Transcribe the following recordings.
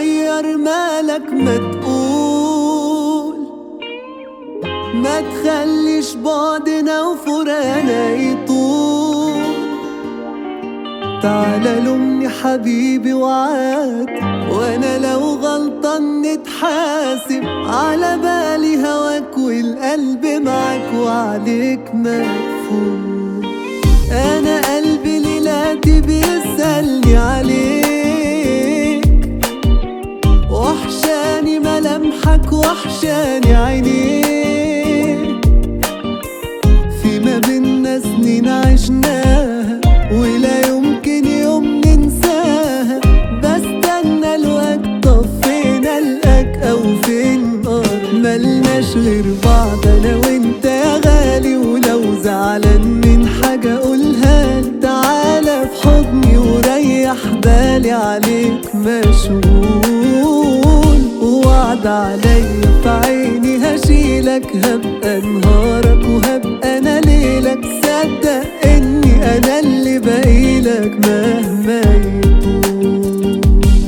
غير مالك ما تقول ما تخليش بعدنا وفراقنا يطول تعالى لومني حبيبي وعادي وانا لو غلطان نتحاسب على بالي هواك والقلب معاك وعليك مقفول انا قلبي ليلاتي بيسألني عليك وحشاني ملامحك وحشاني عينيك في ما بينا سنين عشناها ولا يمكن يوم ننساها بستنى الوقت طب فين القاك او فين قرب ملناش غير بعض انا وانت يا غالي ولو زعلان من حاجة قولها لي. تعالى في حضني وريح بالي عليك مشغول ووعد عليا في عيني هشيلك هبقى نهارك وهبقى انا ليلك صدق اني انا اللي باقيلك مهما يطول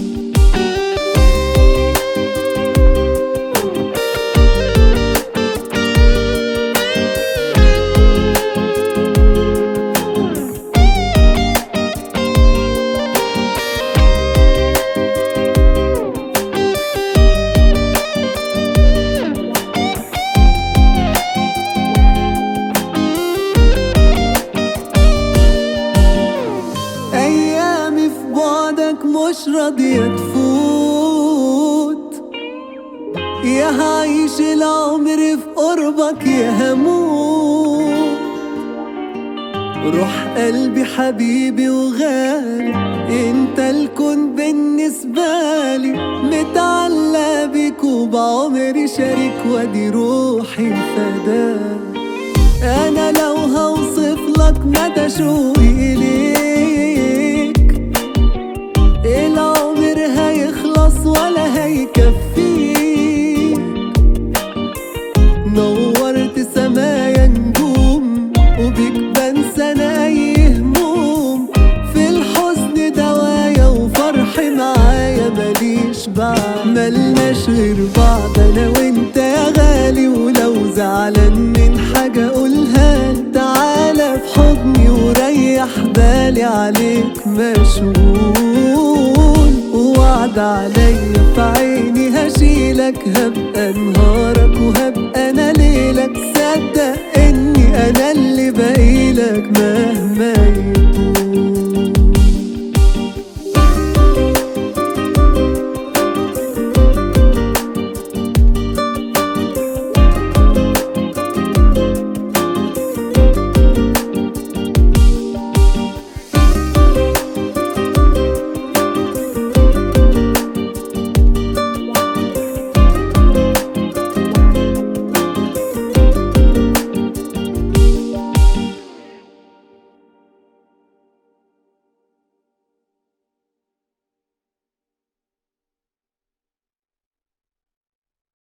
أيامي في بعدك مش راضية تفوت يا هعيش العمر في قربك يا هموت روح قلبي حبيبي وغالي انت الكون بالنسبة لي متعلق بيك وبعمري شريك وادي روحي فداك انا لو هوصف لك مدى شوقي اليك العمر هيخلص ولا هيكفيك نورت سمايا نجوم وبيك بنسى انا اي هموم في الحزن دوايا وفرح معايا ماليش بعد ملناش غير بعض انا وانت يا غالي ولو زعلان من حاجة قولها لي. تعالى في حضني وريح بالي عليك مشغول ووعد عليا في عيني هشيلك هبقى نهارك وهبقى انا ليلك صدق اني انا اللي باقيلك ما